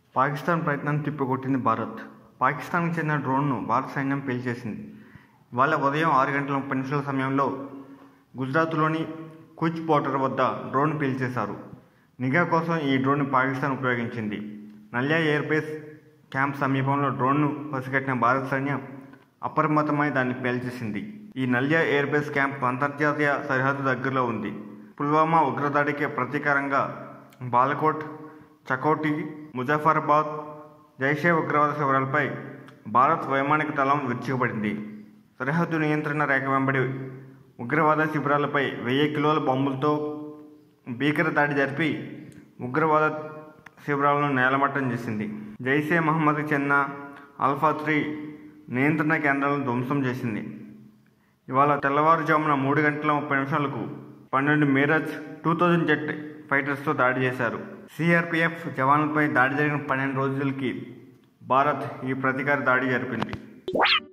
పాకిస్తాన్ ప్రయత్నాన్ని తిప్పికొట్టింది భారత్ పాకిస్తాన్కి చెందిన డ్రోన్ను భారత సైన్యం పేల్చేసింది ఇవాళ ఉదయం ఆరు గంటల ముప్పై నిమిషాల సమయంలో గుజరాత్లోని కుచ్ బోర్డర్ వద్ద డ్రోన్ పేల్చేశారు నిఘా కోసం ఈ డ్రోన్ పాకిస్తాన్ ఉపయోగించింది నల్యా ఎయిర్ బేస్ క్యాంప్ సమీపంలో డ్రోన్ను పసిగట్టిన భారత సైన్యం అప్రమత్తమై దాన్ని పేల్చేసింది ఈ నల్యా ఎయిర్ బేస్ క్యాంప్ అంతర్జాతీయ సరిహద్దు దగ్గరలో ఉంది పుల్వామా ఉగ్రదాడికి ప్రతీకారంగా బాలకోట్ చకోటి ముజఫరాబాద్ జైషే ఉగ్రవాద శిబిరాలపై భారత్ వైమానిక దళం విరుచుకుపడింది సరిహద్దు నియంత్రణ రేఖ వెంబడి ఉగ్రవాద శిబిరాలపై వెయ్యి కిలోల బాంబులతో భీకర దాడి జరిపి ఉగ్రవాద శిబిరాలను నేలమట్టం చేసింది జైషే మహమ్మద్కి చెందిన ఆల్ఫా త్రీ నియంత్రణ కేంద్రాలను ధ్వంసం చేసింది ఇవాళ తెల్లవారుజామున మూడు గంటల ముప్పై నిమిషాలకు పన్నెండు మీరజ్ టూ థౌజండ్ జెట్ ఫైటర్స్తో దాడి చేశారు సిఆర్పిఎఫ్ జవాన్లపై దాడి జరిగిన పన్నెండు రోజులకి భారత్ ఈ ప్రతీకార దాడి జరిపింది